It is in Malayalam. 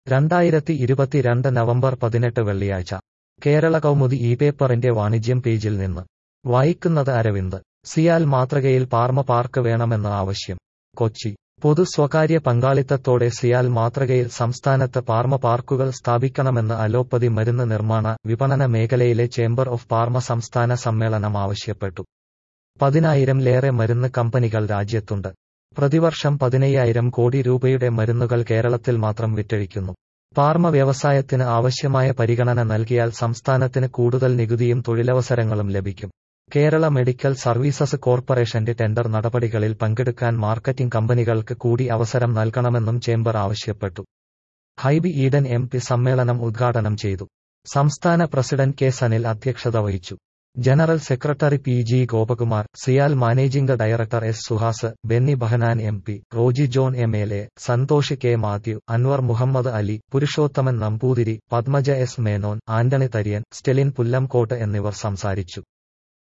രണ്ടായിരത്തി ഇരുപത്തിരണ്ട് നവംബർ പതിനെട്ട് വെള്ളിയാഴ്ച കേരള കൗമുദി ഈ പേപ്പറിന്റെ വാണിജ്യം പേജിൽ നിന്ന് വായിക്കുന്നത് അരവിന്ദ് സിയാൽ മാതൃകയിൽ പാർമ പാർക്ക് വേണമെന്ന് ആവശ്യം കൊച്ചി പൊതു സ്വകാര്യ പങ്കാളിത്തത്തോടെ സിയാൽ മാതൃകയിൽ സംസ്ഥാനത്ത് പാർമ പാർക്കുകൾ സ്ഥാപിക്കണമെന്ന് അലോപ്പതി മരുന്ന് നിർമ്മാണ വിപണന മേഖലയിലെ ചേംബർ ഓഫ് പാർമ സംസ്ഥാന സമ്മേളനം ആവശ്യപ്പെട്ടു പതിനായിരംലേറെ മരുന്ന് കമ്പനികൾ രാജ്യത്തുണ്ട് പ്രതിവർഷം പതിനയ്യായിരം കോടി രൂപയുടെ മരുന്നുകൾ കേരളത്തിൽ മാത്രം വിറ്റഴിക്കുന്നു പാർമ വ്യവസായത്തിന് ആവശ്യമായ പരിഗണന നൽകിയാൽ സംസ്ഥാനത്തിന് കൂടുതൽ നികുതിയും തൊഴിലവസരങ്ങളും ലഭിക്കും കേരള മെഡിക്കൽ സർവീസസ് കോർപ്പറേഷന്റെ ടെൻഡർ നടപടികളിൽ പങ്കെടുക്കാൻ മാർക്കറ്റിംഗ് കമ്പനികൾക്ക് കൂടി അവസരം നൽകണമെന്നും ചേംബർ ആവശ്യപ്പെട്ടു ഹൈബി ഈഡൻ എം പി സമ്മേളനം ഉദ്ഘാടനം ചെയ്തു സംസ്ഥാന പ്രസിഡന്റ് കെ സനിൽ അധ്യക്ഷത വഹിച്ചു general secretary P G Gopakumar CIAL managing director S Suhas Benny Behanan M P Roji John M L A Santhosh K Mathew Anwar Muhammad Ali Purushothaman Namboothiri Padmaja S Menon Antony Thariyan Stelin Pullamkott എന്നിവർ സംസാരിച്ചു